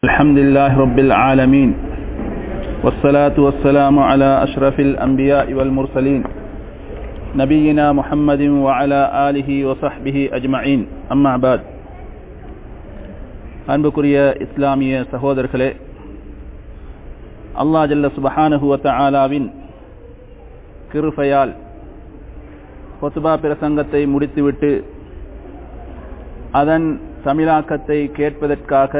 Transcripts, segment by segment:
الحمد لله رب العالمين والصلاة والسلام على أشرف الأنبياء والمرسلين نبينا محمد وعلى آله وصحبه أجمعين أما بعد அன்புக்குரிய இஸ்லாமிய சகோதரர்களே அல்லாஹ் ஜல்ல சுபஹானஹு வ தஆலாவின் கிருபையால் கொத்துபா பிரசங்கத்தை முடித்துவிட்டு அதன் தமிழாக்கத்தை கேட்பதற்காக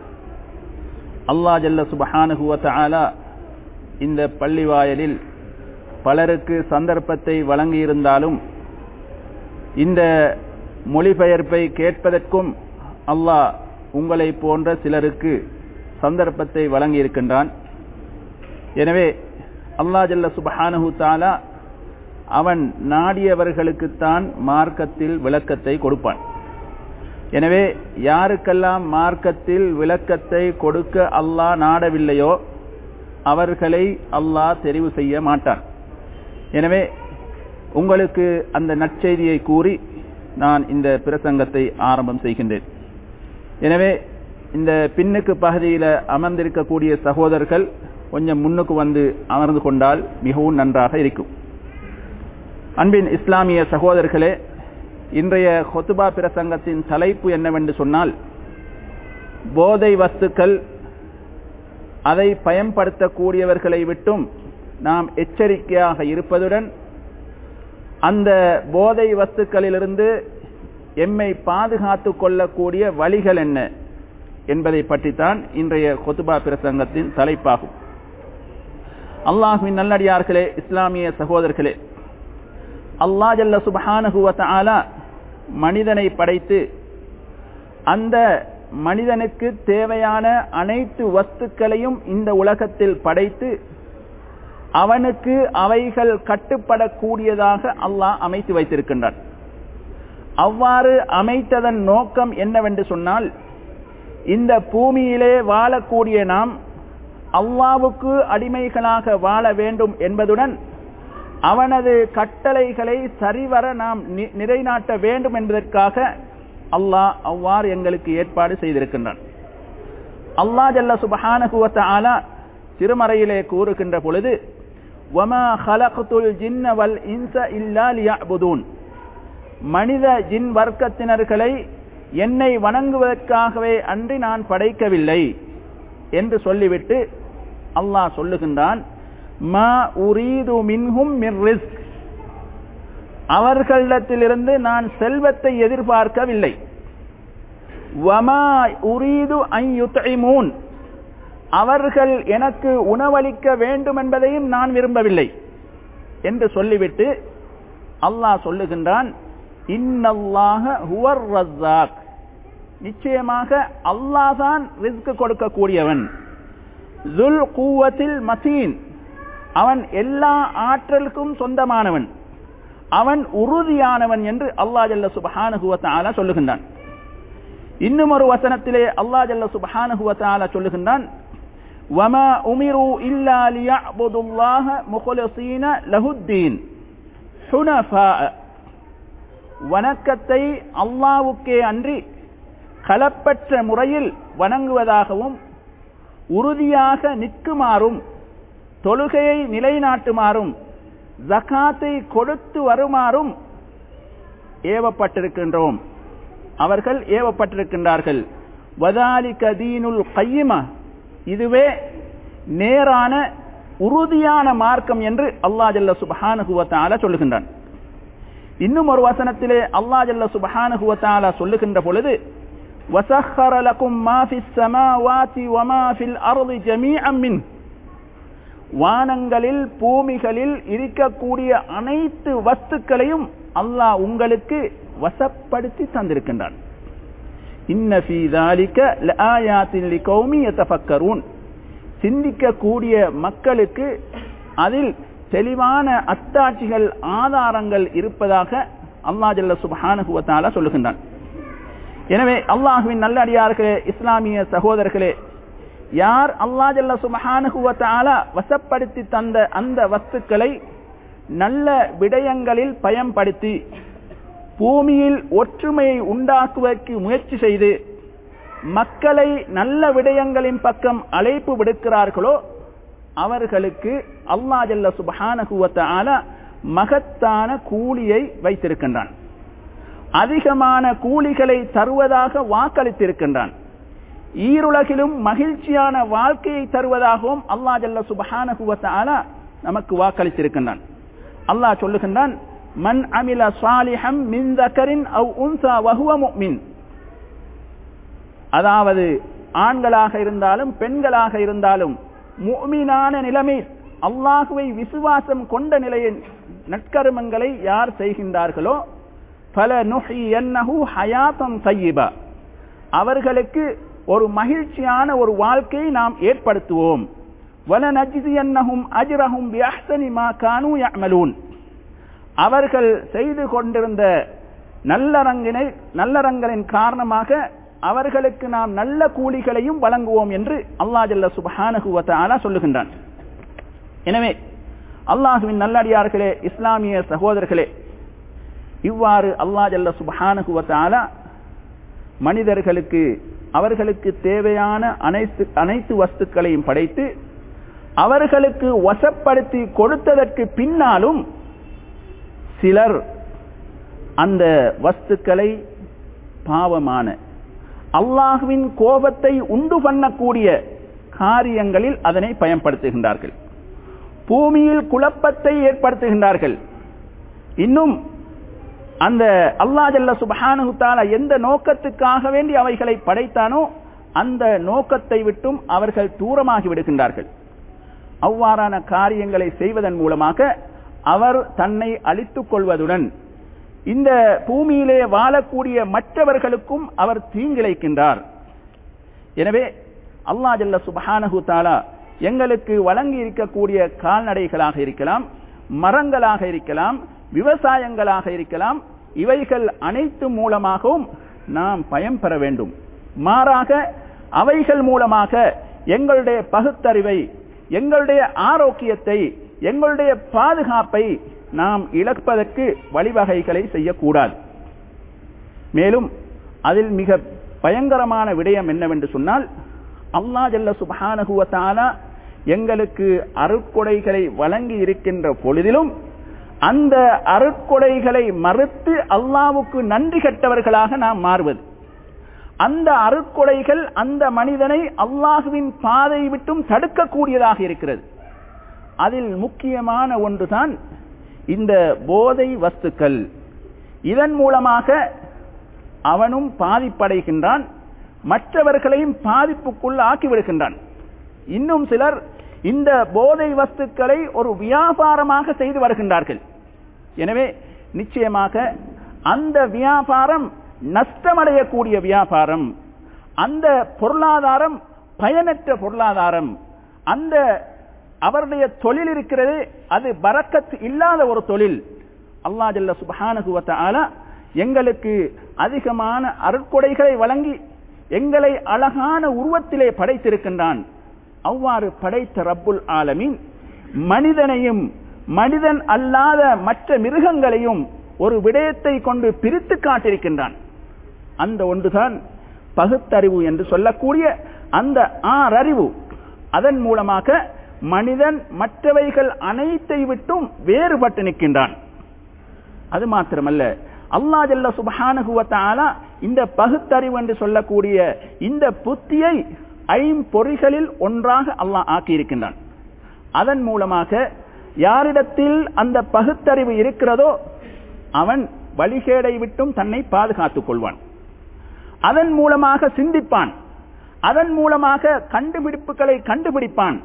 அல்லாஹ் ஜல்ல சுபஹானஹு வ தஆலா இந்த பள்ளிவாயலில் பலருக்கு சந்தர்ப்பத்தை வழங்கியிருந்தாலும் இந்த மொழிபெயர்ப்பை கேட்பதற்கும் அல்லாஹ் உங்களை போன்ற சிலருக்கு சந்தர்ப்பத்தை வழங்கியிருக்கின்றான் எனவே அல்லாஹ் ஜல்ல சுபஹானஹு தாலா அவன் நாடியவர்களுக்குத்தான் மார்க்கத்தில் விளக்கத்தை கொடுப்பான் எனவே யாருக்கெல்லாம் மார்க்கத்தில் விளக்கத்தை கொடுக்க அல்லாஹ் நாடவில்லையோ அவர்களை அல்லாஹ் தெரிவு செய்ய மாட்டான் எனவே உங்களுக்கு அந்த நற்செய்தியை கூறி நான் இந்த பிரசங்கத்தை ஆரம்பம் செய்கின்றேன் எனவே இந்த பின்னுக்கு பகுதியில் அமர்ந்திருக்கக்கூடிய சகோதரர்கள் கொஞ்சம் முன்னுக்கு வந்து அமர்ந்து கொண்டால் மிகவும் நன்றாக இருக்கும் அன்பின் இஸ்லாமிய சகோதரர்களே இன்றைய ஹொத்துபா பிரசங்கத்தின் தலைப்பு என்னவென்று சொன்னால் போதை வஸ்துக்கள் அதை பயன்படுத்தக்கூடியவர்களை விட்டும் நாம் எச்சரிக்கையாக இருப்பதுடன் அந்த போதை வஸ்துக்களிலிருந்து எம்மை பாதுகாத்து கொள்ளக்கூடிய வழிகள் என்ன என்பதை பற்றித்தான் இன்றைய கொத்துபா பிரசங்கத்தின் தலைப்பாகும் அல்லாஹுவின் நல்லடியார்களே இஸ்லாமிய சகோதரர்களே அல்லா ஜல்ல சுபஹானகுவத்த ஆலா மனிதனை படைத்து அந்த மனிதனுக்கு தேவையான அனைத்து வஸ்துக்களையும் இந்த உலகத்தில் படைத்து அவனுக்கு அவைகள் கட்டுப்படக்கூடியதாக அல்லாஹ் அமைத்து வைத்திருக்கின்றான் அவ்வாறு அமைத்ததன் நோக்கம் என்னவென்று சொன்னால் இந்த பூமியிலே வாழக்கூடிய நாம் அல்லாவுக்கு அடிமைகளாக வாழ வேண்டும் என்பதுடன் அவனது கட்டளைகளை சரிவர நாம் நிறைநாட்ட வேண்டும் என்பதற்காக அல்லாஹ் அவ்வாறு எங்களுக்கு ஏற்பாடு செய்திருக்கின்றான் அல்லா ஜல்ல சுபஹானகுவத்த ஆலா திருமறையிலே கூறுகின்ற பொழுது வமா ஹலகுல் ஜின்னவல் இன்ச இல்லா லியபுதூன் மனித ஜின் வர்க்கத்தினர்களை என்னை வணங்குவதற்காகவே அன்றி நான் படைக்கவில்லை என்று சொல்லிவிட்டு அல்லாஹ் சொல்லுகின்றான் மா உரீது மின்ஹும் மின் ரிஸ்க் அவர்களிடத்திலிருந்து நான் செல்வத்தை எதிர்பார்க்கவில்லை வமா உரீது ஐயுத்மூன் அவர்கள் எனக்கு உணவளிக்க வேண்டும் என்பதையும் நான் விரும்பவில்லை என்று சொல்லிவிட்டு அல்லாஹ் சொல்லுகின்றான் இன்னல்லாக ஹுவர் ரஸாக் நிச்சயமாக அல்லாஹ் ரிஸ்க் கொடுக்கக்கூடியவன் ஜுல் கூவத்தில் மசீன் அவன் எல்லா ஆற்றலுக்கும் சொந்தமானவன் அவன் உறுதியானவன் என்று அல்லா ஜல்ல சுபஹானுகுவத்தால சொல்லுகின்றான் இன்னும் ஒரு வசனத்திலே அல்லா ஜல்ல சுபஹானுகுவத்தால சொல்லுகின்றான் وما أمروا إلا ليعبدوا الله مخلصين له الدين حنفاء வணக்கத்தை அல்லாவுக்கே அன்றி கலப்பற்ற முறையில் வணங்குவதாகவும் உறுதியாக நிற்குமாறும் தொழுகையை நிலைநாட்டுமாறும் ஜகாத்தை கொடுத்து வருமாறும் ஏவப்பட்டிருக்கின்றோம் அவர்கள் ஏவப்பட்டிருக்கின்றார்கள் வதாலி கதீனுல் கையிம இதுவே நேரான உறுதியான மார்க்கம் என்று அல்லா ஜல்ல சுபஹானுகுவத்தால சொல்லுகின்றான் இன்னும் ஒரு வசனத்திலே அல்லா ஜல்ல சுபஹானுகுவத்தால சொல்லுகின்ற பொழுது وسخر لكم ما في السماوات وما في الأرض جميعا منه வானங்களில் பூமிகளில் இருக்கக்கூடிய அனைத்து வஸ்துக்களையும் அல்லாஹ் உங்களுக்கு வசப்படுத்தி தந்திருக்கின்றான் சிந்திக்கக்கூடிய மக்களுக்கு அதில் தெளிவான அத்தாட்சிகள் ஆதாரங்கள் இருப்பதாக அல்லா ஜல்ல சுபஹானுகுவத்தால சொல்லுகின்றான் எனவே அல்லாஹுவின் நல்லடியார்களே இஸ்லாமிய சகோதரர்களே யார் அல்லா ஜல்ல சுபஹானுகுவத்தால வசப்படுத்தி தந்த அந்த வஸ்துக்களை நல்ல விடயங்களில் பயன்படுத்தி பூமியில் ஒற்றுமையை உண்டாக்குவதற்கு முயற்சி செய்து மக்களை நல்ல விடயங்களின் பக்கம் அழைப்பு விடுக்கிறார்களோ அவர்களுக்கு அல்லா ஜல்ல சுபஹானகுவத்தால மகத்தான கூலியை வைத்திருக்கின்றான் அதிகமான கூலிகளை தருவதாக வாக்களித்திருக்கின்றான் ஈருலகிலும் மகிழ்ச்சியான வாழ்க்கையை தருவதாகவும் அல்லா ஜல்ல சுபஹானகுவத்தால நமக்கு வாக்களித்திருக்கின்றான் அல்லாஹ் சொல்லுகின்றான் மன் அமில சாலிஹம் மின் தக்கரின் அவ் உன்சா வஹுவ முஃமின் அதாவது ஆண்களாக இருந்தாலும் பெண்களாக இருந்தாலும் முஃமினான நிலைமை அல்லாஹுவை விசுவாசம் கொண்ட நிலையில் நற்கருமங்களை யார் செய்கின்றார்களோ பல நுஹி என்னஹு ஹயாத்தம் சையிபா அவர்களுக்கு ஒரு மகிழ்ச்சியான ஒரு வாழ்க்கையை நாம் ஏற்படுத்துவோம் வல நஜிதி என்னஹும் அஜ்ரஹும் பியஹ்சனி மா கானு யஅமலூன் அவர்கள் செய்து கொண்டிருந்த நல்லறங்கினை நல்லறங்களின் காரணமாக அவர்களுக்கு நாம் நல்ல கூலிகளையும் வழங்குவோம் என்று அல்லா ஜல்ல சுபஹானகுவத்தாலா சொல்லுகின்றான் எனவே அல்லாஹுவின் நல்லடியார்களே இஸ்லாமிய சகோதரர்களே இவ்வாறு அல்லா ஜல்ல சுபஹானகுவத்தாலா மனிதர்களுக்கு அவர்களுக்கு தேவையான அனைத்து அனைத்து வஸ்துக்களையும் படைத்து அவர்களுக்கு வசப்படுத்தி கொடுத்ததற்கு பின்னாலும் சிலர் அந்த வஸ்துக்களை பாவமான அல்லாஹுவின் கோபத்தை உண்டு பண்ணக்கூடிய காரியங்களில் அதனை பயன்படுத்துகின்றார்கள் பூமியில் குழப்பத்தை ஏற்படுத்துகின்றார்கள் இன்னும் அந்த அல்லா ஜல்ல சுபஹானுத்தால எந்த நோக்கத்துக்காக வேண்டி அவைகளை படைத்தானோ அந்த நோக்கத்தை விட்டும் அவர்கள் தூரமாகி விடுகின்றார்கள் அவ்வாறான காரியங்களை செய்வதன் மூலமாக அவர் தன்னை அழித்துக் கொள்வதுடன் இந்த பூமியிலே வாழக்கூடிய மற்றவர்களுக்கும் அவர் தீங்கிழைக்கின்றார் எனவே அல்லா ஜல்ல சுபஹானஹு தாலா எங்களுக்கு வழங்கி இருக்கக்கூடிய கால்நடைகளாக இருக்கலாம் மரங்களாக இருக்கலாம் விவசாயங்களாக இருக்கலாம் இவைகள் அனைத்து மூலமாகவும் நாம் பயன் பெற வேண்டும் மாறாக அவைகள் மூலமாக எங்களுடைய பகுத்தறிவை எங்களுடைய ஆரோக்கியத்தை எங்களுடைய பாதுகாப்பை நாம் இழப்பதற்கு வழிவகைகளை செய்யக்கூடாது மேலும் அதில் மிக பயங்கரமான விடயம் என்னவென்று சொன்னால் அல்லா ஜல்ல சுபானகுவத்தாலா எங்களுக்கு அருட்கொடைகளை வழங்கி இருக்கின்ற பொழுதிலும் அந்த அருட்கொடைகளை மறுத்து அல்லாவுக்கு நன்றி கட்டவர்களாக நாம் மாறுவது அந்த அருட்கொடைகள் அந்த மனிதனை அல்லாஹுவின் பாதை விட்டும் தடுக்கக்கூடியதாக இருக்கிறது அதில் முக்கியமான ஒன்றுதான் இந்த போதை வஸ்துக்கள் இதன் மூலமாக அவனும் பாதிப்படைகின்றான் மற்றவர்களையும் பாதிப்புக்குள் ஆக்கிவிடுகின்றான் இன்னும் சிலர் இந்த போதை வஸ்துக்களை ஒரு வியாபாரமாக செய்து வருகின்றார்கள் எனவே நிச்சயமாக அந்த வியாபாரம் நஷ்டமடையக்கூடிய வியாபாரம் அந்த பொருளாதாரம் பயனற்ற பொருளாதாரம் அந்த அவருடைய தொழில் இருக்கிறது அது பறக்கத்து இல்லாத ஒரு தொழில் அல்லா ஜல்ல சுபஹானுகுவத்தால எங்களுக்கு அதிகமான அருட்கொடைகளை வழங்கி எங்களை அழகான உருவத்திலே படைத்திருக்கின்றான் அவ்வாறு படைத்த ரப்புல் ஆலமின் மனிதனையும் மனிதன் அல்லாத மற்ற மிருகங்களையும் ஒரு விடயத்தை கொண்டு பிரித்து காட்டிருக்கின்றான் அந்த ஒன்றுதான் பகுத்தறிவு என்று சொல்லக்கூடிய அந்த ஆறறிவு அதன் மூலமாக மனிதன் மற்றவைகள் அனைத்தை விட்டும் வேறுபட்டு நிற்கின்றான் அது மாத்திரமல்ல அல்லா ஜல்ல சுபஹானுகுவத்தாலா இந்த பகுத்தறிவு என்று சொல்லக்கூடிய இந்த புத்தியை ஐம்பொறிகளில் ஒன்றாக அல்லாஹ் ஆக்கியிருக்கின்றான் அதன் மூலமாக யாரிடத்தில் அந்த பகுத்தறிவு இருக்கிறதோ அவன் வழிகேடை விட்டும் தன்னை பாதுகாத்துக் கொள்வான் அதன் மூலமாக சிந்திப்பான் அதன் மூலமாக கண்டுபிடிப்புகளை கண்டுபிடிப்பான்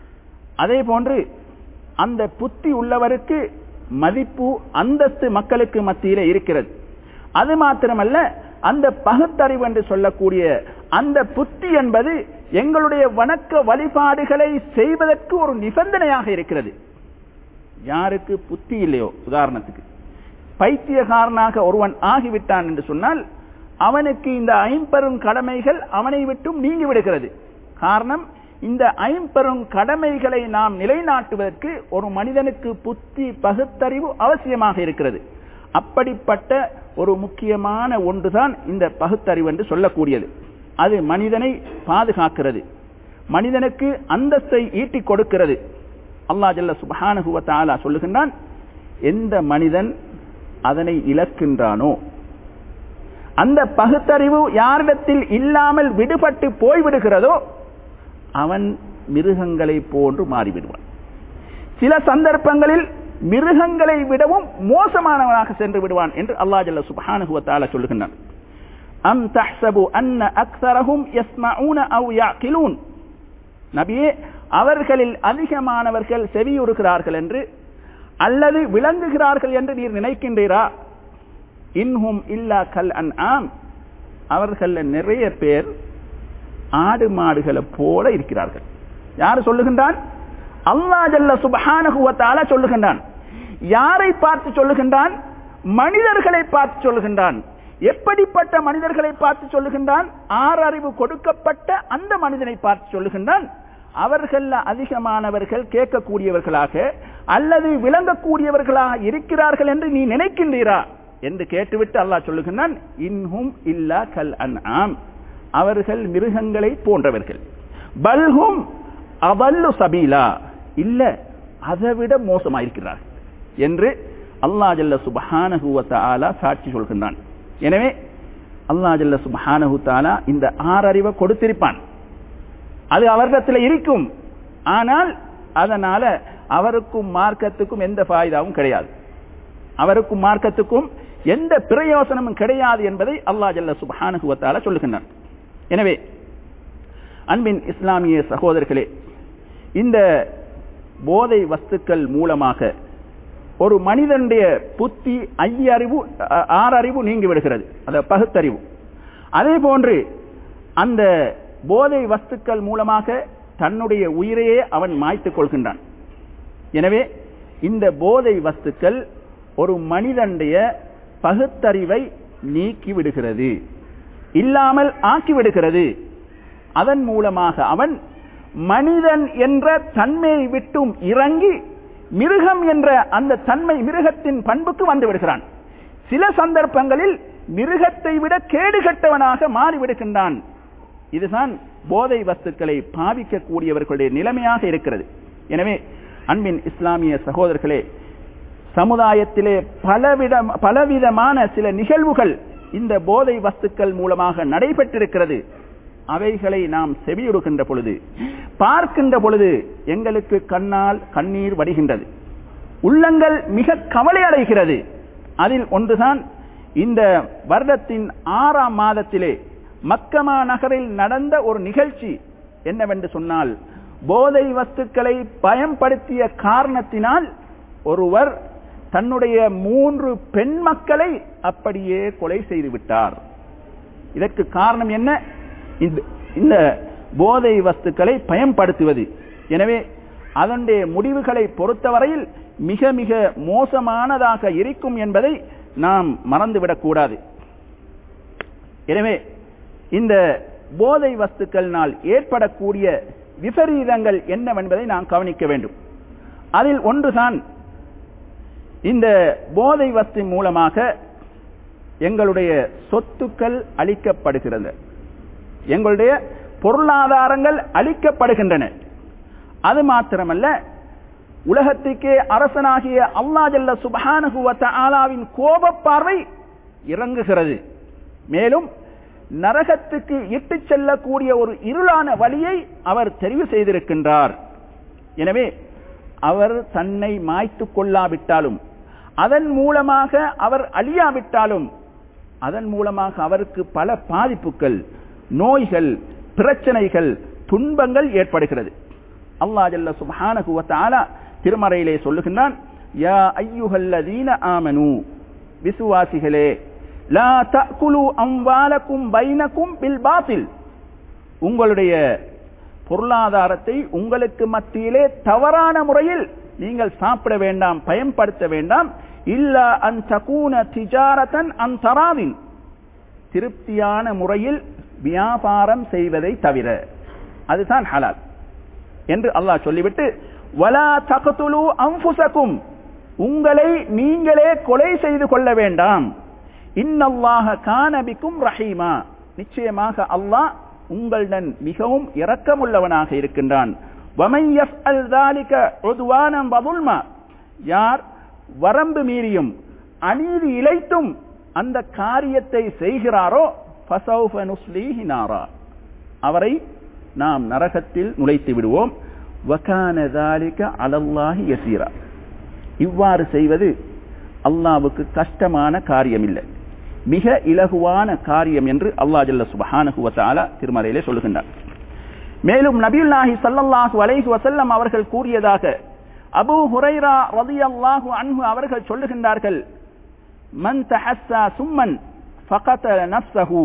அதே போன்று அந்த புத்தி உள்ளவருக்கு மதிப்பு அந்தஸ்து மக்களுக்கு மத்தியிலே இருக்கிறது அது மாத்திரமல்ல அந்த பகுத்தறிவு என்று சொல்லக்கூடிய அந்த புத்தி என்பது எங்களுடைய வணக்க வழிபாடுகளை செய்வதற்கு ஒரு நிபந்தனையாக இருக்கிறது யாருக்கு புத்தி இல்லையோ உதாரணத்துக்கு பைத்தியகாரனாக ஒருவன் ஆகிவிட்டான் என்று சொன்னால் அவனுக்கு இந்த ஐம்பெரும் கடமைகள் அவனை விட்டும் நீங்கி விடுகிறது காரணம் இந்த ஐம்பெரும் கடமைகளை நாம் நிலைநாட்டுவதற்கு ஒரு மனிதனுக்கு புத்தி பகுத்தறிவு அவசியமாக இருக்கிறது அப்படிப்பட்ட ஒரு முக்கியமான ஒன்றுதான் இந்த பகுத்தறிவு என்று சொல்லக்கூடியது அது மனிதனை பாதுகாக்கிறது மனிதனுக்கு அந்தஸ்தை ஈட்டிக் கொடுக்கிறது அல்லாஹ் ஜல்ல சுபஹானஹு வ தஆலா சொல்லுகின்றான் எந்த மனிதன் அதனை இழக்கின்றானோ அந்த பகுத்தறிவு யாரிடத்தில் இல்லாமல் விடுபட்டு போய்விடுகிறதோ அவன் மிருகங்களை போன்று மாறிவிடுவான் சில சந்தர்ப்பங்களில் மிருகங்களை விடவும் மோசமானவனாக சென்று விடுவான் என்று அல்லாஹ் ஜல்ல சுப்ஹானஹு வ தஆலா சொல்லுகின்றான் அம் தஹ்சபு அன்ன அக்ஸரஹும் யஸ்மஊன அவ் யாக்கிலூன் நபியே அவர்களில் அதிகமானவர்கள் செவியுறுகிறார்கள் என்று அல்லது விளங்குகிறார்கள் என்று நீர் நினைக்கின்றீரா இன்ஹும் இல்லா கல் அன் ஆம் அவர்கள் நிறைய பேர் ஆடு மாடுகளை போல இருக்கிறார்கள் யார் சொல்லுகின்றான் அல்லா ஜல்ல சுபஹானகுவத்தால சொல்லுகின்றான் யாரை பார்த்து சொல்லுகின்றான் மனிதர்களை பார்த்து சொல்லுகின்றான் எப்படிப்பட்ட மனிதர்களை பார்த்து சொல்லுகின்றான் ஆறறிவு கொடுக்கப்பட்ட அந்த மனிதனை பார்த்து சொல்லுகின்றான் அவர்கள் அதிகமானவர்கள் கேட்கக்கூடியவர்களாக அல்லது விளங்கக்கூடியவர்களாக இருக்கிறார்கள் என்று நீ நினைக்கின்றீரா என்று கேட்டுவிட்டு அல்லாஹ் சொல்லுகின்றான் இன்ஹும் இல்லா கல் அன் ஆம் அவர்கள் மிருகங்களை போன்றவர்கள் பல்ஹும் அவல்லு சபீலா இல்ல அதைவிட மோசமாயிருக்கிறார் என்று அல்லா ஜல்ல சுபஹானஹு ஆலா சாட்சி சொல்கின்றான் எனவே அல்லா ஜல்ல சுபஹானஹு தாலா இந்த ஆறறிவை கொடுத்திருப்பான் அது அவரிடத்தில் இருக்கும் ஆனால் அதனால அவருக்கும் மார்க்கத்துக்கும் எந்த பாயுதாவும் கிடையாது அவருக்கும் மார்க்கத்துக்கும் எந்த பிரயோசனமும் கிடையாது என்பதை அல்லா ஜல்ல சுபஹானுகுவத்தால சொல்லுகின்றான் எனவே அன்பின் இஸ்லாமிய சகோதரர்களே இந்த போதை வஸ்துக்கள் மூலமாக ஒரு மனிதனுடைய புத்தி ஐயறிவு ஆறறிவு நீங்கி விடுகிறது அந்த பகுத்தறிவு அதே போன்று அந்த போதை வஸ்துக்கள் மூலமாக தன்னுடைய உயிரையே அவன் மாய்த்துக் கொள்கின்றான் எனவே இந்த போதை வஸ்துக்கள் ஒரு மனிதனுடைய பகுத்தறிவை நீக்கி விடுகிறது இல்லாமல் ஆக்கி விடுகிறது அதன் மூலமாக அவன் மனிதன் என்ற தன்மையை விட்டும் இறங்கி மிருகம் என்ற அந்த தன்மை மிருகத்தின் பண்புக்கு வந்து விடுகிறான் சில சந்தர்ப்பங்களில் மிருகத்தை விட கேடுகட்டவனாக மாறிவிடுகின்றான் இதுதான் போதை வஸ்துக்களை பாவிக்கக்கூடியவர்களுடைய நிலைமையாக இருக்கிறது எனவே அன்பின் இஸ்லாமிய சகோதரர்களே சமுதாயத்திலே பலவித பலவிதமான சில நிகழ்வுகள் இந்த போதை வஸ்துக்கள் மூலமாக நடைபெற்றிருக்கிறது அவைகளை நாம் செவியுறுகின்ற பொழுது பார்க்கின்ற பொழுது எங்களுக்கு கண்ணால் கண்ணீர் வடிகின்றது உள்ளங்கள் மிக கவலை அடைகிறது அதில் ஒன்றுதான் இந்த வருடத்தின் ஆறாம் மாதத்திலே மக்கமா நகரில் நடந்த ஒரு நிகழ்ச்சி என்னவென்று சொன்னால் போதை வஸ்துக்களை பயன்படுத்திய காரணத்தினால் ஒருவர் தன்னுடைய மூன்று பெண் மக்களை அப்படியே கொலை செய்து விட்டார் இதற்கு காரணம் என்ன இந்த போதை வஸ்துக்களை பயன்படுத்துவது எனவே அதனுடைய முடிவுகளை பொறுத்தவரையில் மிக மிக மோசமானதாக இருக்கும் என்பதை நாம் மறந்துவிடக் கூடாது எனவே இந்த போதை வஸ்துக்களினால் ஏற்படக்கூடிய விபரீதங்கள் என்னவென்பதை நாம் கவனிக்க வேண்டும் அதில் ஒன்றுதான் இந்த போதை வஸ்து மூலமாக எங்களுடைய சொத்துக்கள் அளிக்கப்படுகிறது எங்களுடைய பொருளாதாரங்கள் அளிக்கப்படுகின்றன அது மாத்திரமல்ல உலகத்துக்கே அரசனாகிய அல்லா ஜல்ல சுபஹானுகுவத்த ஆலாவின் கோப பார்வை இறங்குகிறது மேலும் நரகத்துக்கு இட்டு செல்லக்கூடிய ஒரு இருளான வழியை அவர் தெரிவு செய்திருக்கின்றார் எனவே அவர் தன்னை மாய்த்து கொள்ளாவிட்டாலும் அதன் மூலமாக அவர் அழியாவிட்டாலும் அதன் மூலமாக அவருக்கு பல பாதிப்புகள் நோய்கள் பிரச்சனைகள் துன்பங்கள் ஏற்படுகிறது அல்லா ஜல்ல சுப்ஹானஹு வ தஆலா திருமறையிலே சொல்லுகின்றான் யா ஐயுஹல்லதீன ஆமனு விசுவாசிகளே லா தஅகுலு அம்வாலக்கும் பைனக்கும் பில் பாத்தில் உங்களுடைய பொருளாதாரத்தை உங்களுக்கு மத்தியிலே தவறான முறையில் நீங்கள் சாப்பிட வேண்டாம் பயன்படுத்த வேண்டாம் இல்ல அன் தகூன திஜாரத்தன் அன் தராவின் திருப்தியான முறையில் வியாபாரம் செய்வதை தவிர அதுதான் ஹலால் என்று அல்லாஹ் சொல்லிவிட்டு வலா தகத்துலு அம்புசக்கும் உங்களை நீங்களே கொலை செய்து கொள்ள வேண்டாம் இன்னல்லாக கானபிக்கும் ரஹீமா நிச்சயமாக அல்லாஹ் உங்களுடன் மிகவும் இரக்கமுள்ளவனாக இருக்கின்றான் وَمَنْ يَفْعَلْ ذَلِكَ عُدْوَانًا وَظُلْمًا யார் வரம்பு மீறியும் அநீதி இழைத்தும் அந்த காரியத்தை செய்கிறாரோ فَسَوْفَ نُصْلِيهِ نَارًا அவரை நாம் நரகத்தில் நுழைத்து விடுவோம் وَكَانَ ذَلِكَ عَلَى اللَّهِ يَسِيرًا இவ்வாறு செய்வது அல்லாவுக்கு கஷ்டமான காரியம் இல்லை மிக இலகுவான காரியம் என்று அல்லாஹ் ஜல்ல சுபஹானஹு வ தஆலா திருமறையிலே சொல்லுகின்றார் மேலும் நபியுல்லாஹி ஸல்லல்லாஹு அலைஹி வஸல்லம் அவர்கள் கூறியதாக அபூ ஹுரைரா ரலியல்லாஹு அன்ஹு அவர்கள் சொல்லுகின்றார்கள் மன் தஹஸ்ஸா சும்மன் ஃபகத நஃப்ஸஹு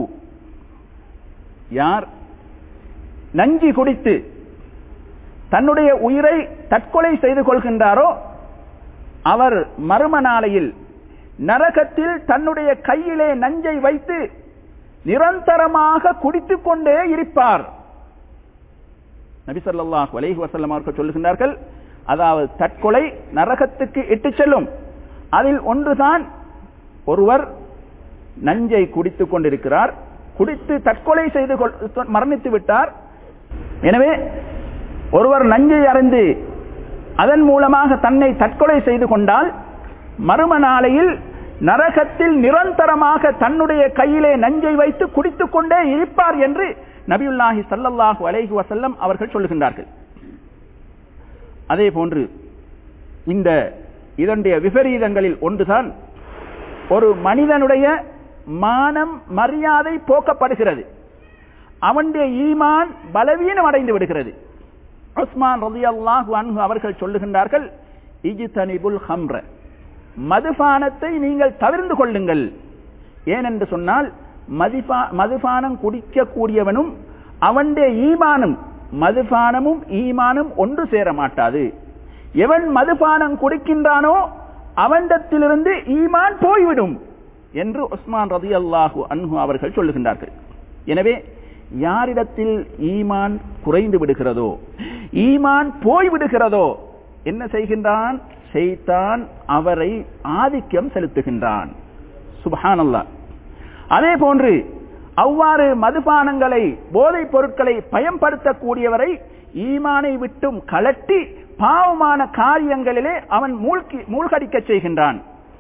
யார் நஞ்சி குடித்து தன்னுடைய உயிரை தற்கொலை செய்து கொள்கின்றாரோ அவர் மறும நாளையில் நரகத்தில் தன்னுடைய கையிலே நஞ்சை வைத்து நிரந்தரமாக குடித்துக் கொண்டே இருப்பார் நபிசல்லாஹ் அலைஹி வசல்லம் அவர்கள் சொல்லுகின்றார்கள் அதாவது தற்கொலை நரகத்துக்கு இட்டு செல்லும் அதில் ஒன்றுதான் ஒருவர் நஞ்சை குடித்துக் கொண்டிருக்கிறார் குடித்து தற்கொலை செய்து மரணித்து விட்டார் எனவே ஒருவர் நஞ்சை அறிந்து அதன் மூலமாக தன்னை தற்கொலை செய்து கொண்டால் மறும நாளையில் நரகத்தில் நிரந்தரமாக தன்னுடைய கையிலே நஞ்சை வைத்து குடித்துக் கொண்டே இருப்பார் என்று நபியுல்லாஹி சல்லல்லாஹு அலைஹி வசல்லம் அவர்கள் சொல்லுகின்றார்கள் அதே போன்று இந்த இதனுடைய விபரீதங்களில் ஒன்றுதான் ஒரு மனிதனுடைய மானம் மரியாதை போக்கப்படுகிறது அவனுடைய ஈமான் பலவீனம் அடைந்து விடுகிறது உஸ்மான் ரதி அல்லாஹு அன்ஹு அவர்கள் சொல்லுகின்றார்கள் இஜிதனிபுல் ஹம்ர மதுபானத்தை நீங்கள் தவிர்ந்து கொள்ளுங்கள் ஏனென்று சொன்னால் மதிபா மதுபானம் குடிக்கக்கூடியவனும் அவனுடைய ஈமானும் மதுபானமும் ஈமானும் ஒன்று சேர மாட்டாது எவன் மதுபானம் குடிக்கின்றானோ அவனிடத்திலிருந்து ஈமான் போய்விடும் என்று உஸ்மான் ரதி அல்லாஹு அன்ஹு அவர்கள் சொல்லுகின்றார்கள் எனவே யாரிடத்தில் ஈமான் குறைந்து விடுகிறதோ ஈமான் போய்விடுகிறதோ என்ன செய்கின்றான் செய்தான் அவரை ஆதிக்கம் செலுத்துகின்றான் சுபஹானல்லா அதே போன்று அவ்வாறு மதுபானங்களை போதைப் பொருட்களை பயன்படுத்தக்கூடியவரை ஈமானை விட்டும் கலட்டி பாவமான காரியங்களிலே அவன் மூழ்கி மூழ்கடிக்க செய்கின்றான்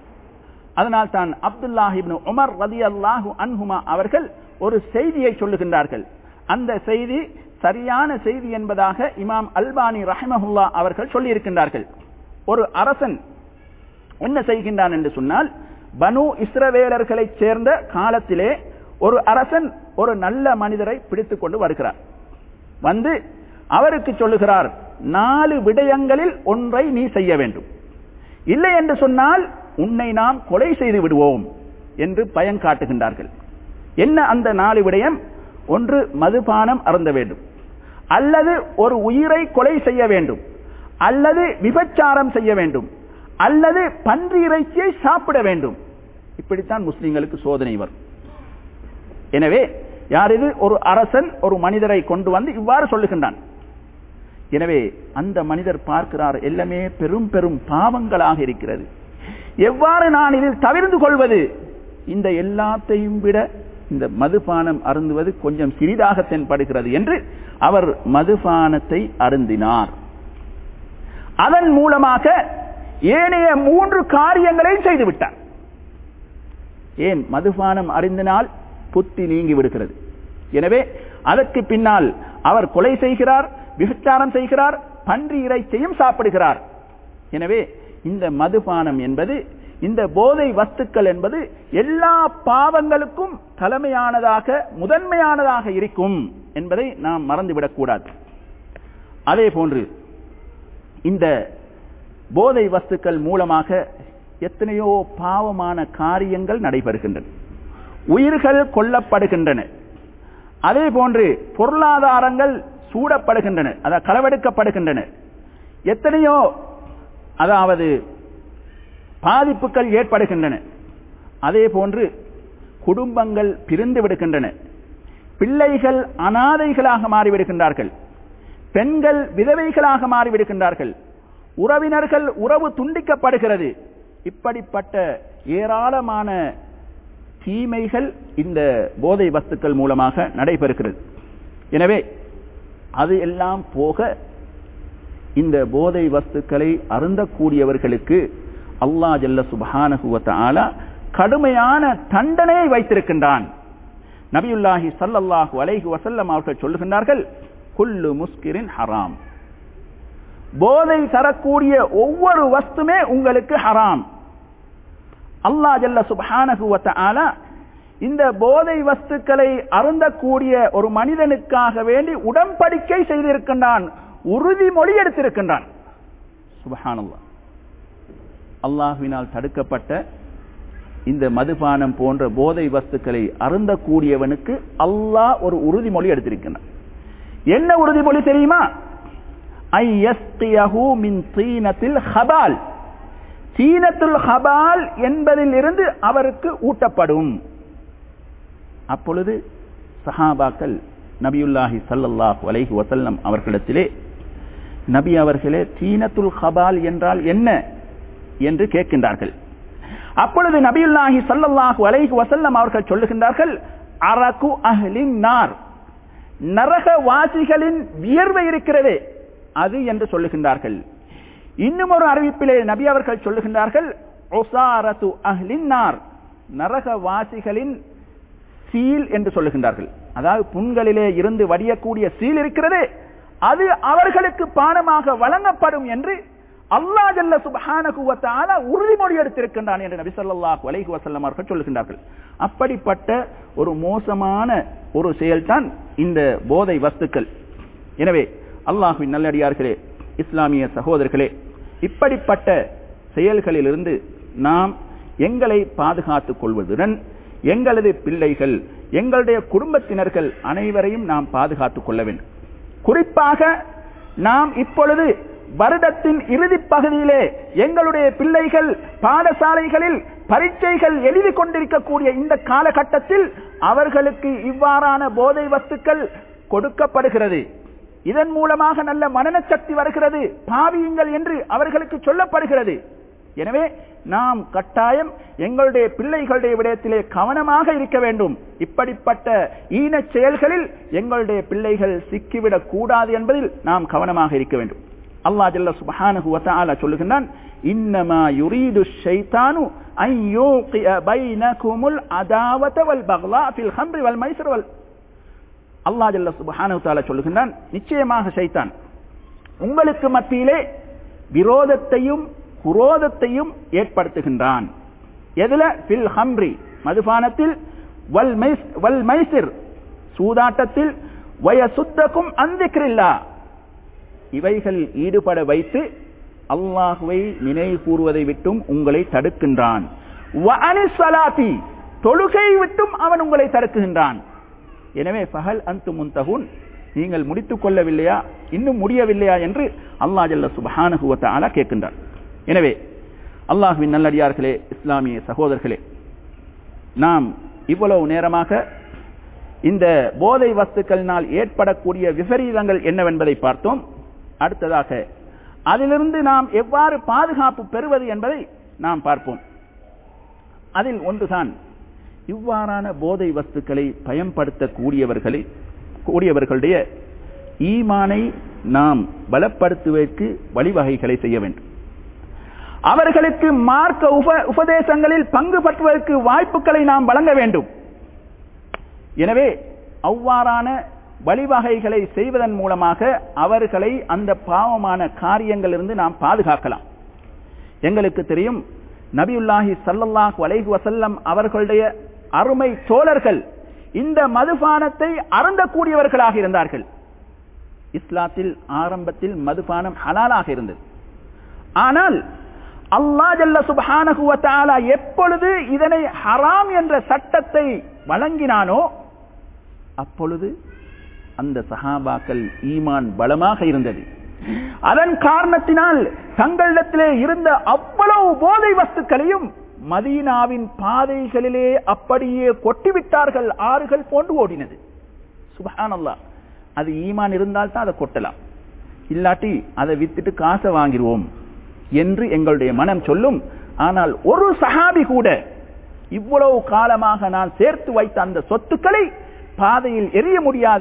அதனால் தான் அப்துல்லாஹிப்னு உமர் ரதி அல்லாஹு அன்ஹுமா அவர்கள் ஒரு செய்தியை சொல்லுகின்றார்கள் அந்த செய்தி சரியான செய்தி என்பதாக இமாம் அல்பானி ரஹமஹுல்லா அவர்கள் சொல்லியிருக்கின்றார்கள் ஒரு அரசன் என்ன செய்கின்றான் என்று சொன்னால் பனு இஸ்ரவேலர்களை சேர்ந்த காலத்திலே ஒரு அரசன் ஒரு நல்ல மனிதரை பிடித்துக் கொண்டு வருகிறார் வந்து அவருக்கு சொல்லுகிறார் நாலு விடயங்களில் ஒன்றை நீ செய்ய வேண்டும் இல்லை என்று சொன்னால் உன்னை நாம் கொலை செய்து விடுவோம் என்று பயம் காட்டுகின்றார்கள் என்ன அந்த நாலு விடயம் ஒன்று மதுபானம் அருந்த வேண்டும் அல்லது ஒரு உயிரை கொலை செய்ய வேண்டும் அல்லது விபச்சாரம் செய்ய வேண்டும் அல்லது பன்றி இறைச்சியை சாப்பிட வேண்டும் இப்படித்தான் முஸ்லிம்களுக்கு சோதனை வரும் எனவே யார் இது ஒரு அரசன் ஒரு மனிதரை கொண்டு வந்து இவ்வாறு சொல்லுகின்றான் எனவே அந்த மனிதர் பார்க்கிறார் எல்லாமே பெரும் பெரும் பாவங்களாக இருக்கிறது எவ்வாறு நான் இதில் தவிர்ந்து கொள்வது இந்த எல்லாத்தையும் விட இந்த மதுபானம் அருந்துவது கொஞ்சம் சிறிதாக தென்படுகிறது என்று அவர் மதுபானத்தை அருந்தினார் அதன் மூலமாக ஏனைய மூன்று காரியங்களை செய்து விட்டார் ஏன் மதுபானம் அறிந்தினால் புத்தி நீங்கி விடுகிறது எனவே அதற்கு பின்னால் அவர் கொலை செய்கிறார் விபச்சாரம் செய்கிறார் பன்றி இறைச்சியும் சாப்பிடுகிறார் எனவே இந்த மதுபானம் என்பது இந்த போதை வஸ்துக்கள் என்பது எல்லா பாவங்களுக்கும் தலைமையானதாக முதன்மையானதாக இருக்கும் என்பதை நாம் மறந்துவிடக்கூடாது அதே போன்று இந்த போதை வஸ்துக்கள் மூலமாக எத்தனையோ பாவமான காரியங்கள் நடைபெறுகின்றன உயிர்கள் கொல்லப்படுகின்றன அதே போன்று பொருளாதாரங்கள் சூடப்படுகின்றன அதாவது களவெடுக்கப்படுகின்றன எத்தனையோ அதாவது பாதிப்புகள் ஏற்படுகின்றன அதே போன்று குடும்பங்கள் பிரிந்து விடுகின்றன பிள்ளைகள் அனாதைகளாக மாறிவிடுகின்றார்கள் பெண்கள் விதவைகளாக மாறிவிடுகின்றார்கள் உறவினர்கள் உறவு துண்டிக்கப்படுகிறது இப்படிப்பட்ட ஏராளமான தீமைகள் இந்த போதை வஸ்துக்கள் மூலமாக நடைபெறுகிறது எனவே அது எல்லாம் போக இந்த போதை வஸ்துக்களை அருந்தக்கூடியவர்களுக்கு அல்லாஹ் ஜல்ல சுபஹானகுவத்த ஆலா கடுமையான தண்டனையை வைத்திருக்கின்றான் நபியுல்லாஹி சல்லல்லாஹு அலைஹி வசல்லம் அவர்கள் சொல்லுகின்றார்கள் குல்லு முஸ்கிரின் ஹராம் போதை தரக்கூடிய ஒவ்வொரு வஸ்துமே உங்களுக்கு ஹராம் அல்லாஹ் ஜல்ல சுபஹானகுவத்த ஆலா இந்த போதை வஸ்துக்களை அருந்தக்கூடிய ஒரு மனிதனுக்காக வேண்டி உடன்படிக்கை செய்திருக்கின்றான் உறுதிமொழி எடுத்திருக்கின்றான் சுபஹானல்லா அல்லாஹுவினால் தடுக்கப்பட்ட இந்த மதுபானம் போன்ற போதை வஸ்துக்களை அருந்தக்கூடியவனுக்கு அல்லாஹ் ஒரு உறுதிமொழி எடுத்திருக்கின்றான் என்ன உறுதிமொழி தெரியுமா மின் தீனத்தில் ஹபால் தீனத்துல் ஹபால் என்பதில் இருந்து அவருக்கு ஊட்டப்படும் அப்பொழுது சஹாபாக்கள் நபியுல்லாஹி சல்லல்லாஹு அலைஹி வசல்லம் அவர்களிடத்திலே நபி அவர்களே தீனத்துல் ஹபால் என்றால் என்ன என்று கேட்கின்றார்கள் அப்பொழுது நபியுல்லாஹி சல்லல்லாஹு அலைஹி வசல்லம் அவர்கள் சொல்லுகின்றார்கள் அரகு அஹ்லின் நார் நரக வாசிகளின் வியர்வை இருக்கிறதே அது என்று சொல்லுகின்றார்கள் இன்னும் ஒரு அறிவிப்பிலே நபி அவர்கள் சொல்லுகின்றார்கள் ஒசாரத்து அஹ்லின் நார் நரக வாசிகளின் சீல் என்று சொல்லுகின்றார்கள் அதாவது புண்களிலே இருந்து வடியக்கூடிய சீல் இருக்கிறது அது அவர்களுக்கு பானமாக வழங்கப்படும் என்று அல்லா ஜல்ல சுபஹானகுவத்தால உறுதிமொழி எடுத்திருக்கின்றான் என்று நபி ஸல்லல்லாஹு அலைஹி வஸல்லம் அவர்கள் சொல்லுகின்றார்கள் அப்படிப்பட்ட ஒரு மோசமான ஒரு செயல்தான் இந்த போதை வஸ்துக்கள் எனவே அல்லாஹ்வின் நல்லடியார்களே இஸ்லாமிய சகோதரர்களே இப்படிப்பட்ட செயல்களிலிருந்து நாம் எங்களை பாதுகாத்துக் கொள்வதுடன் எங்களது பிள்ளைகள் எங்களுடைய குடும்பத்தினர்கள் அனைவரையும் நாம் பாதுகாத்துக் கொள்ள வேண்டும் குறிப்பாக நாம் இப்பொழுது வருடத்தின் இறுதி பகுதியிலே எங்களுடைய பிள்ளைகள் பாடசாலைகளில் பரீட்சைகள் எழுதி கொண்டிருக்கக்கூடிய இந்த காலகட்டத்தில் அவர்களுக்கு இவ்வாறான போதை வஸ்துக்கள் கொடுக்கப்படுகிறது இதன் மூலமாக நல்ல மனன சக்தி வருகிறது பாவியுங்கள் என்று அவர்களுக்கு சொல்லப்படுகிறது எனவே நாம் கட்டாயம் எங்களுடைய பிள்ளைகளுடைய விடயத்திலே கவனமாக இருக்க வேண்டும் இப்படிப்பட்ட ஈனச் செயல்களில் எங்களுடைய பிள்ளைகள் சிக்கிவிடக் கூடாது என்பதில் நாம் கவனமாக இருக்க வேண்டும் அல்லாஹ் ஜல்ல சுப்ஹானஹு வ தஆலா சொல்லுகின்றான் இன்னமா யுரீது ஷைத்தானு அன் யூகிய பைனகுமுல் அதாவத வல் பக்லா ஃபில் ஹம்ரி வல் மைஸ்ர் வல் அல்லாஹ் ஜல்ல சுப்ஹானஹு வ தஆலா சொல்லுகின்றான் நிச்சயமாக ஷைத்தான் உங்களுக்கு மத்தியிலே விரோதத்தையும் குரோதத்தையும் ஏற்படுத்துகின்றான் எதுல பில் ஹம்ரி மதுபானத்தில் வல் மைஸ் வல் மைசிர் சூதாட்டத்தில் வயசுத்தக்கும் அந்திக்கிறில்லா இவைகள் ஈடுபட வைத்து அல்லாஹுவை நினைவு கூறுவதை விட்டும் உங்களை தடுக்கின்றான் தொழுகை விட்டும் அவன் உங்களை தடுக்குகின்றான் எனவே பகல் அந்து முந்தகுன் நீங்கள் முடித்துக் கொள்ளவில்லையா இன்னும் முடியவில்லையா என்று அல்லாஹ் ஜல்ல சுபஹானஹுவத்த ஆலா கேட்கின்றான் எனவே அல்லாஹுவின் நல்லடியார்களே இஸ்லாமிய சகோதரர்களே நாம் இவ்வளவு நேரமாக இந்த போதை வஸ்துக்களினால் ஏற்படக்கூடிய விபரீதங்கள் என்னவென்பதை பார்த்தோம் அடுத்ததாக அதிலிருந்து நாம் எவ்வாறு பாதுகாப்பு பெறுவது என்பதை நாம் பார்ப்போம் அதில் ஒன்றுதான் இவ்வாறான போதை வஸ்துக்களை பயன்படுத்தக்கூடியவர்களை கூடியவர்களுடைய ஈமானை நாம் பலப்படுத்துவதற்கு வழிவகைகளை செய்ய வேண்டும் அவர்களுக்கு மார்க்க உப உபதேசங்களில் பங்கு பற்றுவதற்கு வாய்ப்புகளை நாம் வழங்க வேண்டும் எனவே அவ்வாறான வழிவகைகளை செய்வதன் மூலமாக அவர்களை அந்த பாவமான காரியங்களிலிருந்து நாம் பாதுகாக்கலாம் எங்களுக்கு தெரியும் நபியுல்லாஹி சல்லல்லாஹு அலைஹி வசல்லம் அவர்களுடைய அருமை தோழர்கள் இந்த மதுபானத்தை அருந்தக்கூடியவர்களாக இருந்தார்கள் இஸ்லாத்தில் ஆரம்பத்தில் மதுபானம் ஹலாலாக இருந்தது ஆனால் அல்லா ஜல்ல சுபஹானஹு வ தஆலா எப்பொழுது இதனை ஹராம் என்ற சட்டத்தை வழங்கினானோ அப்பொழுது அந்த சஹாபாக்கள் ஈமான் பலமாக இருந்தது அதன் காரணத்தினால் தங்களிடத்திலே இருந்த அவ்வளவு போதை வஸ்துக்களையும் மதீனாவின் பாதைகளிலே அப்படியே கொட்டிவிட்டார்கள் ஆறுகள் போன்று ஓடினது சுபஹானல்லா அது ஈமான் இருந்தால் தான் அதை கொட்டலாம் இல்லாட்டி அதை வித்துட்டு காசை வாங்கிடுவோம் என்று எங்களுடைய மனம் சொல்லும் ஆனால் ஒரு சஹாபி கூட இவ்வளவு காலமாக நான் சேர்த்து வைத்த அந்த சொத்துக்களை பாதையில் எரிய முடியாது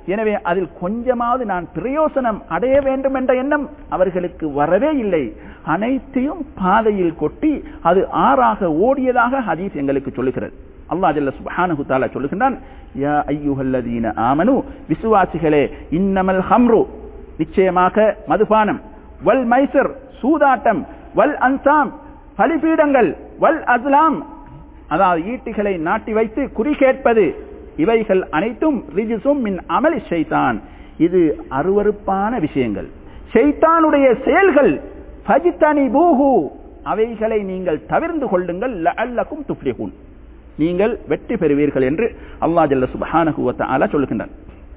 எனவே அதில் கொஞ்சமாவது நான் பிரயோசனம் அடைய வேண்டும் என்ற எண்ணம் அவர்களுக்கு வரவே இல்லை அனைத்தையும் பாதையில் கொட்டி அது ஆறாக ஓடியதாக ஹதீஸ் எங்களுக்கு சொல்லுகிறது அல்லாஹ் ஜல்ல சுப்ஹானஹு தஆலா சொல்லுகின்றான் யா அய்யுஹல்லதீன ஆமனு விசுவாசிகளே இன்னமல் ஹம்ரு நிச்சயமாக மதுபானம் வல் மைசர் சூதாட்டம் வல் அன்சாம் பலிபீடங்கள் வல் அஸ்லாம் அதாவது ஈட்டிகளை நாட்டி வைத்து குறி கேட்பது இவைகள் அனைத்தும் ரிஜிசும் மின் அமலி ஷைத்தான் இது அருவருப்பான விஷயங்கள் ஷைத்தானுடைய செயல்கள் ஃபஜ்தனி பூஹு அவைகளை நீங்கள் தவிர்ந்து கொள்ளுங்கள் லஅல்லக்கும் துஃப்லிஹூன் நீங்கள் வெற்றி பெறுவீர்கள் என்று அல்லாஹ் ஜல்ல சுப்ஹானஹு வ தஆலா சொல்லுகின்றார்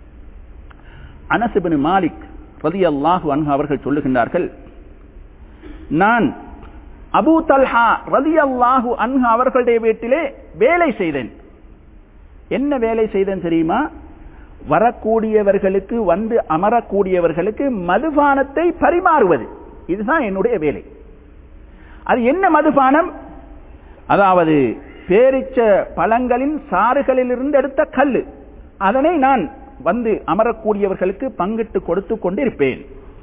அனஸ் இப்னு மாலிக் ரலியல்லாஹு அன்ஹு அவர்கள் சொல்லுகின்றார்கள் நான் அபூ தல்ஹா ரலியல்லாஹு அன்ஹு அவர்களுடைய வீட்டிலே வேலை செய்தேன் என்ன வேலை செய்தேன் தெரியுமா வரக்கூடியவர்களுக்கு வந்து அமரக்கூடியவர்களுக்கு மதுபானத்தை பரிமாறுவது இதுதான் என்னுடைய வேலை அது என்ன மதுபானம் அதாவது பேரிச்ச பழங்களின் சாறுகளிலிருந்து எடுத்த கல்லு அதனை நான் வந்து அமரக்கூடியவர்களுக்கு பங்கிட்டு கொடுத்து கொண்டிருப்பேன்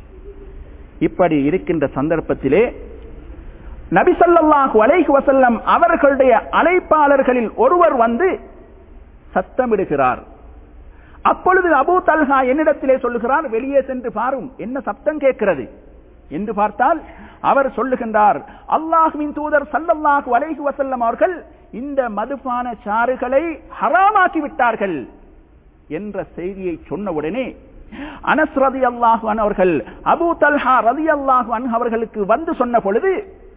இப்படி இருக்கின்ற சந்தர்ப்பத்திலே நபிசல்லாஹு அலைஹி வசல்லம் அவர்களுடைய அழைப்பாளர்களில் ஒருவர் வந்து சத்தமிடுகிறார் அப்பொழுது அபூ தல்ஹா என்னிடத்திலே சொல்லுகிறார் வெளியே சென்று பாரும் என்ன சப்தம் கேட்கிறது என்று பார்த்தால் அவர் சொல்லுகின்றார் அல்லாஹுவின் தூதர் சல்லல்லாஹு அலைஹி வசல்லம் அவர்கள் இந்த மதுபான சாறுகளை ஹராமாக்கி விட்டார்கள் என்ற செய்தியை சொன்னவுடனே அனஸ் ரதி அல்லாஹு அவர்கள் அபூ தல்ஹா ரதி அல்லாஹு அவர்களுக்கு வந்து சொன்ன பொழுது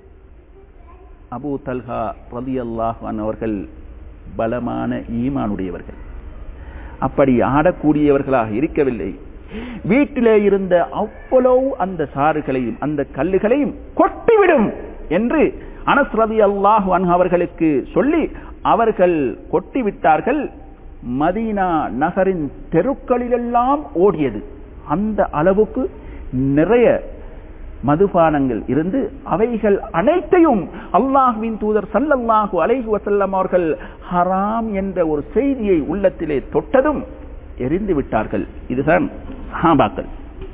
அபூ தல்ஹா ரதி அல்லாஹு அவர்கள் பலமான ஈமானுடையவர்கள் அப்படி ஆடக்கூடியவர்களாக இருக்கவில்லை வீட்டிலே இருந்த அவ்வளவு அந்த சாறுகளையும் அந்த கல்லுகளையும் கொட்டிவிடும் என்று அனஸ் ரதி அல்லாஹு அவர்களுக்கு சொல்லி அவர்கள் கொட்டிவிட்டார்கள் மதீனா நகரின் தெருக்களிலெல்லாம் ஓடியது அந்த அளவுக்கு நிறைய மதுபானங்கள் இருந்து அவைகள் அனைத்தையும் அல்லாஹுவின் தூதர் சல்லல்லாஹு அலைஹி வசல்லம் அவர்கள் ஹராம் என்ற ஒரு செய்தியை உள்ளத்திலே தொட்டதும் எரிந்து விட்டார்கள் இதுதான் சஹாபாக்கள்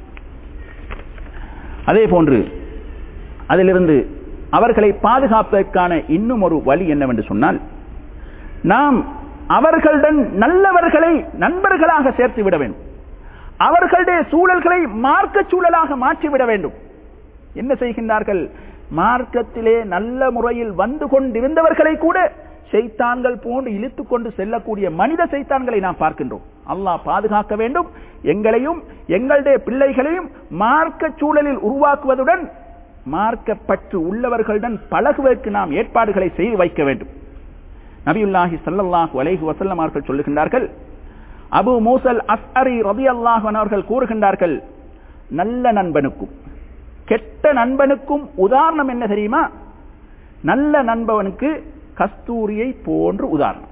அதே போன்று அதிலிருந்து அவர்களை பாதுகாப்பதற்கான இன்னும் ஒரு வழி என்னவென்று சொன்னால் நாம் அவர்களுடன் நல்லவர்களை நண்பர்களாக சேர்த்து விட வேண்டும் அவர்களுடைய சூழல்களை மார்க்க சூழலாக மாற்றிவிட வேண்டும் என்ன செய்கின்றார்கள் மார்க்கத்திலே நல்ல முறையில் வந்து கொண்டிருந்தவர்களை கூட செய்தான்கள் போன்று இழுத்துக் கொண்டு செல்லக்கூடிய மனித செய்தான்களை நாம் பார்க்கின்றோம் அல்லாஹ் பாதுகாக்க வேண்டும் எங்களையும் எங்களுடைய பிள்ளைகளையும் மார்க்க சூழலில் உருவாக்குவதுடன் மார்க்கப்பற்று உள்ளவர்களுடன் பழகுவதற்கு நாம் ஏற்பாடுகளை செய்து வைக்க வேண்டும் நபியுல்லாஹி சல்லல்லாஹு அலைஹி வசல்லம் அவர்கள் சொல்லுகின்றார்கள் அபு மூசல் அஸ்அரி ரபி அல்லாஹன் அவர்கள் கூறுகின்றார்கள் நல்ல நண்பனுக்கும் கெட்ட நண்பனுக்கும் உதாரணம் என்ன தெரியுமா நல்ல நண்பவனுக்கு கஸ்தூரியை போன்று உதாரணம்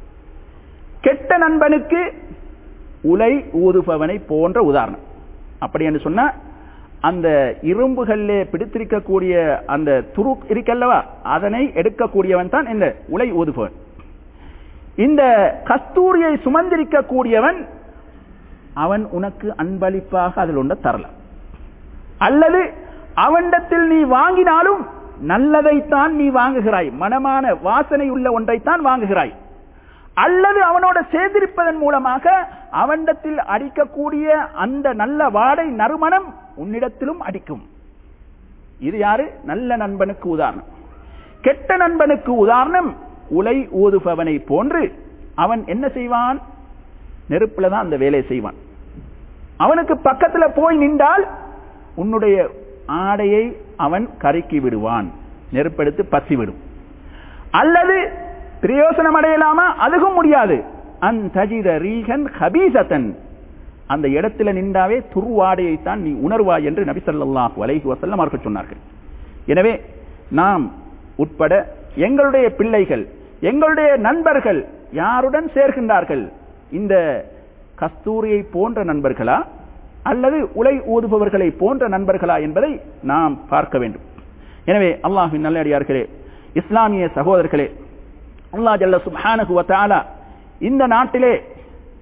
கெட்ட நண்பனுக்கு உலை ஊதுபவனை போன்ற உதாரணம் அப்படி என்று சொன்னா அந்த இரும்புகளிலே பிடித்திருக்கக்கூடிய அந்த துரு இருக்கல்லவா அதனை எடுக்கக்கூடியவன் தான் இந்த உலை ஊதுபவன் இந்த கஸ்தூரியை சுமந்திருக்கக்கூடியவன் அவன் உனக்கு அன்பளிப்பாக அதில் ஒன்ற தரலாம் அல்லது அவனிடத்தில் நீ வாங்கினாலும் நல்லதைத்தான் நீ வாங்குகிறாய் மனமான வாசனை உள்ள ஒன்றைத்தான் வாங்குகிறாய் அல்லது அவனோட சேர்ந்திருப்பதன் மூலமாக அவனிடத்தில் அடிக்கக்கூடிய அந்த நல்ல வாடை நறுமணம் உன்னிடத்திலும் அடிக்கும் இது யாரு நல்ல நண்பனுக்கு உதாரணம் கெட்ட நண்பனுக்கு உதாரணம் உலை ஊதுபவனை போன்று அவன் என்ன செய்வான் நெருப்புல தான் அந்த வேலையை செய்வான் அவனுக்கு பக்கத்துல போய் நின்றால் உன்னுடைய ஆடையை அவன் கருக்கி விடுவான் நெருப்பெடுத்து பசி விடும் அல்லது பிரயோசனம் அடையலாமா அதுவும் முடியாது அந்தஜித ரீகன் ஹபீசத்தன் அந்த இடத்துல நின்றாவே துருவாடையைத்தான் நீ உணர்வாய் என்று நபி ஸல்லல்லாஹு அலைஹி வஸல்லம் அவர்கள் சொன்னார்கள் எனவே நாம் உட்பட எங்களுடைய பிள்ளைகள் எங்களுடைய நண்பர்கள் யாருடன் சேர்கின்றார்கள் இந்த கஸ்தூரியை போன்ற நண்பர்களா அல்லது உலை ஊதுபவர்களை போன்ற நண்பர்களா என்பதை நாம் பார்க்க வேண்டும் எனவே அல்லாஹின் நல்லடியார்களே இஸ்லாமிய சகோதரர்களே அல்லாஹ் ஜல்ல சுப்ஹானஹு வ தஆலா இந்த நாட்டிலே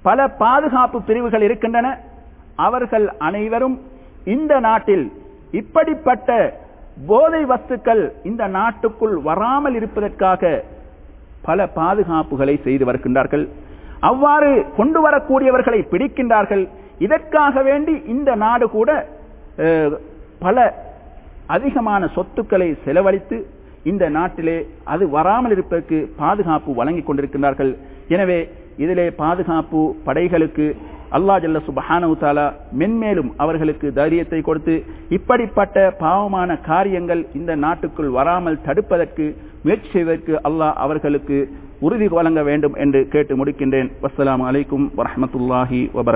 பல பாதுகாப்பு பிரிவுகள் இருக்கின்றன அவர்கள் அனைவரும் இந்த நாட்டில் இப்படிப்பட்ட போதை வஸ்துக்கள் இந்த நாட்டுக்குள் வராமல் இருப்பதற்காக பல பாதுகாப்புகளை செய்து வருகின்றார்கள் அவ்வாறு கொண்டு வரக்கூடியவர்களை பிடிக்கின்றார்கள் இதற்காக வேண்டி இந்த நாடு கூட அஹ், பல அதிகமான சொத்துக்களை செலவழித்து இந்த நாட்டிலே அது வராமல் இருப்பதற்கு பாதுகாப்பு வழங்கிக் கொண்டிருக்கின்றார்கள் எனவே இதிலே பாதுகாப்பு படைகளுக்கு அல்லாஹ் ஜல்ல சுபஹானஹு தஆலா மென்மேலும் அவர்களுக்கு தைரியத்தை கொடுத்து இப்படிப்பட்ட பாவமான காரியங்கள் இந்த நாட்டுக்குள் வராமல் தடுப்பதற்கு முயற்சி செய்வதற்கு அல்லாஹ் அவர்களுக்கு உறுதி வழங்க வேண்டும் என்று கேட்டு முடிக்கின்றேன் வஸ்ஸலாமு அலைக்கும் வரஹ்மத்துல்லாஹி வபரகாத்துஹு